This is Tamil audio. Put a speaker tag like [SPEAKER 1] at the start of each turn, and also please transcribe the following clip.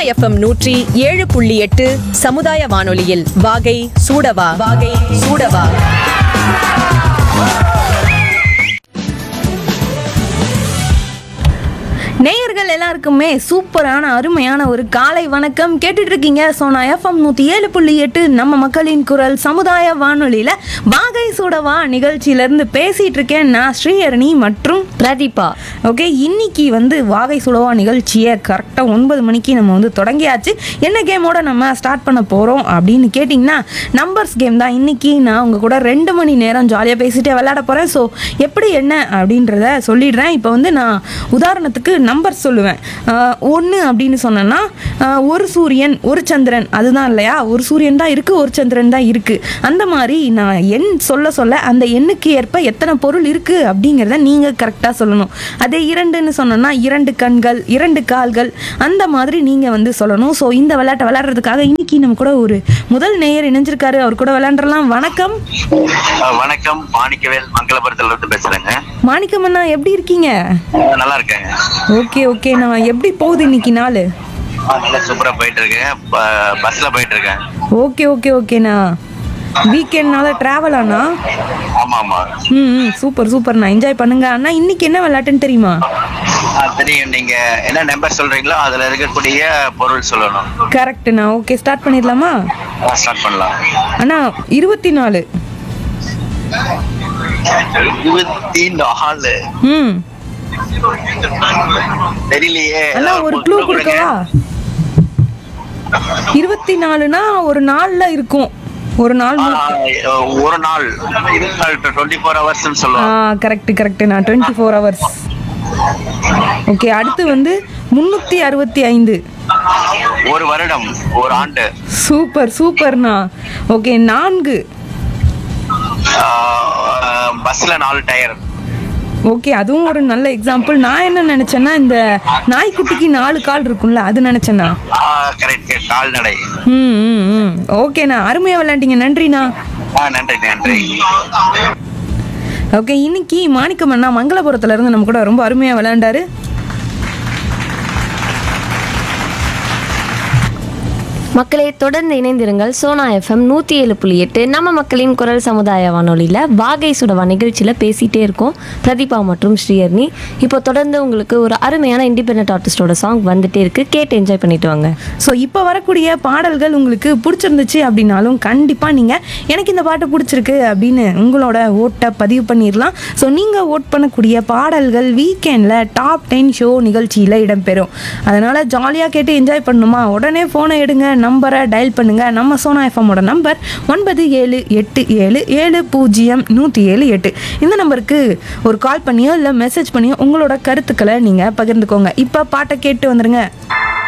[SPEAKER 1] எஃப்எம் நூற்றி ஏழு புள்ளி எட்டு சமுதாய வானொலியில் வாகை சூடவா வாகை சூடவா
[SPEAKER 2] நேயர்கள் எல்லாருக்குமே சூப்பரான அருமையான ஒரு காலை வணக்கம் கேட்டுட்டு இருக்கீங்க சோனா எஃப்எம் நூற்றி ஏழு புள்ளி எட்டு நம்ம மக்களின் குரல் சமுதாய வானொலியில் வாகை சூடவா நிகழ்ச்சியிலேருந்து பேசிகிட்டு இருக்கேன் நான் ஸ்ரீஹரணி மற்றும் பிரதீபா ஓகே இன்னைக்கு வந்து வாகை சுடவா நிகழ்ச்சியை கரெக்டாக ஒன்பது மணிக்கு நம்ம வந்து தொடங்கியாச்சு என்ன கேமோட நம்ம ஸ்டார்ட் பண்ண போகிறோம் அப்படின்னு கேட்டிங்கன்னா நம்பர்ஸ் கேம் தான் இன்னைக்கு நான் உங்கள் கூட ரெண்டு மணி நேரம் ஜாலியாக பேசிட்டே விளையாட போகிறேன் ஸோ எப்படி என்ன அப்படின்றத சொல்லிடுறேன் இப்போ வந்து நான் உதாரணத்துக்கு நம்பர் சொல்லுவேன் ஒன்று அப்படின்னு சொன்னேன்னா ஆஹ், ஒரு சூரியன் ஒரு சந்திரன் அதுதான் இல்லையா ஒரு சூரியன் தான் இருக்குது ஒரு சந்திரன் தான் இருக்குது அந்த மாதிரி நான் எண் சொல்ல சொல்ல அந்த எண்ணுக்கு ஏற்ப எத்தனை பொருள் இருக்குது அப்படிங்கிறத நீங்கள் கரெக்டாக சொல்லணும் அதே இரண்டுன்னு சொன்னோன்னா இரண்டு கண்கள் இரண்டு கால்கள் அந்த மாதிரி நீங்கள் வந்து சொல்லணும் ஸோ இந்த விளையாட்டை விளையாடுறதுக்காக இன்னைக்கு நம்ம கூட ஒரு முதல் நேயர் இணைஞ்சிருக்காரு அவர் கூட விளையாண்டுறலாம் வணக்கம்
[SPEAKER 3] அஹ் வணக்கம் மாணிக்கவேல் மங்களபுரத்துல இருந்து பேசுறேங்க
[SPEAKER 2] மாணிக்கமண்ணா எப்படி இருக்கீங்க
[SPEAKER 3] அஹ் நல்லா இருக்கேங்க
[SPEAKER 2] ஓகே ஓகே நான் எப்படி போகுது இன்னைக்கு நாள்
[SPEAKER 3] அஹ் நல்லா சூப்பரா போயிட்டு இருக்கேன் ப- பஸ்ல போயிட்டு இருக்கேன்
[SPEAKER 2] ஓகே ஓகே ஓகேண்ணா வீக்கெண்ட்னால ட்ராவல் ஆனா
[SPEAKER 3] ஆமா ஆமா
[SPEAKER 2] ம் ம் சூப்பர் சூப்பர்ண்ணா என்ஜாய் பண்ணுங்க அண்ணா இன்னைக்கு என்ன விளையாட்டுன்னு தெரியுமா
[SPEAKER 3] அஹ் தெரியும் நீங்க என்ன நம்பர் சொல்றீங்களோ அதுல இருக்கக்கூடிய பொருள் சொல்லணும்
[SPEAKER 2] கரெக்டுண்ணா ஓகே ஸ்டார்ட் பண்ணிடலாமா
[SPEAKER 3] ஸ்டார்ட் பண்ணலாம்
[SPEAKER 2] அண்ணா இருபத்தி நாலு
[SPEAKER 3] இருபத்தி நாலு
[SPEAKER 2] ம்
[SPEAKER 3] தெரியலையே
[SPEAKER 2] அண்ணா
[SPEAKER 3] ஏதாவது
[SPEAKER 2] ஒரு
[SPEAKER 3] clue
[SPEAKER 2] க்ளூ
[SPEAKER 3] கொடுங்க.
[SPEAKER 2] கொடுக்கவா இருபத்தி நாலுனா ஒரு நாள்ல இருக்கும் ஒரு நாள்
[SPEAKER 3] அஹ் ஒரு நாள் இருபத்தி நாள் டுவெண்ட்டி ஃபோர் ஹவர்ஸ்
[SPEAKER 2] ஆ
[SPEAKER 3] சொல்லுவாங்க
[SPEAKER 2] கரெக்ட் கரெக்டுண்ணா டுவெண்ட்டி ஃபோர் ஹவர்ஸ் ஓகே அடுத்து வந்து முந்நூற்றி அறுபத்தி ஐந்து
[SPEAKER 3] ஒரு வருடம் ஒரு ஆண்டு
[SPEAKER 2] சூப்பர் சூப்பர்ண்ணா ஓகே நான்கு
[SPEAKER 3] அஹ் பஸ்ல நாலு டயர்
[SPEAKER 2] ஓகே அதுவும் ஒரு நல்ல எக்ஸாம்பிள் நான் என்ன நினைச்சேன்னா இந்த நாய்க்குட்டிக்கு நாலு கால் இருக்கும்ல அது நினைச்சேண்ணா
[SPEAKER 3] கரெக்ட் கால்நடை
[SPEAKER 2] ம் ம் ம் ஓகேண்ணா அருமையாக விளையாண்டீங்க நன்றிண்ணா
[SPEAKER 3] ஆ நன்றி நன்றி
[SPEAKER 2] ஓகே இன்னைக்கு மாணிக்கம் அண்ணா மங்களபுரத்துல இருந்து நம்ம கூட ரொம்ப அருமையாக விளையாண்டாரு
[SPEAKER 4] மக்களே தொடர்ந்து இணைந்திருங்கள் சோனா எஃப்எம் நூற்றி ஏழு புள்ளி எட்டு நம்ம மக்களின் குரல் சமுதாய வானொலியில் வாகை சுடவா நிகழ்ச்சியில் பேசிகிட்டே இருக்கோம் பிரதீபா மற்றும் ஸ்ரீஹர்னி இப்போ தொடர்ந்து உங்களுக்கு ஒரு அருமையான இண்டிபெண்ட் ஆர்டிஸ்டோட சாங் வந்துட்டே இருக்கு கேட்டு என்ஜாய் பண்ணிட்டு வாங்க
[SPEAKER 2] ஸோ இப்போ வரக்கூடிய பாடல்கள் உங்களுக்கு பிடிச்சிருந்துச்சு அப்படின்னாலும் கண்டிப்பாக நீங்கள் எனக்கு இந்த பாட்டு பிடிச்சிருக்கு அப்படின்னு உங்களோட ஓட்டை பதிவு பண்ணிடலாம் ஸோ நீங்கள் ஓட் பண்ணக்கூடிய பாடல்கள் வீக்கெண்டில் டாப் டென் ஷோ நிகழ்ச்சியில் இடம்பெறும் அதனால் ஜாலியாக கேட்டு என்ஜாய் பண்ணணுமா உடனே ஃபோனை எடுங்க நம்பரை டயல் பண்ணுங்கள் நம்ம சோனா எஃப்எம்மோட நம்பர் ஒன்பது ஏழு எட்டு ஏழு ஏழு பூஜ்ஜியம் நூற்றி ஏழு எட்டு இந்த நம்பருக்கு ஒரு கால் பண்ணியோ இல்லை மெசேஜ் பண்ணியோ உங்களோட கருத்துக்களை நீங்கள் பகிர்ந்துக்கோங்க இப்போ பாட்டை கேட்டு வந்துருங்க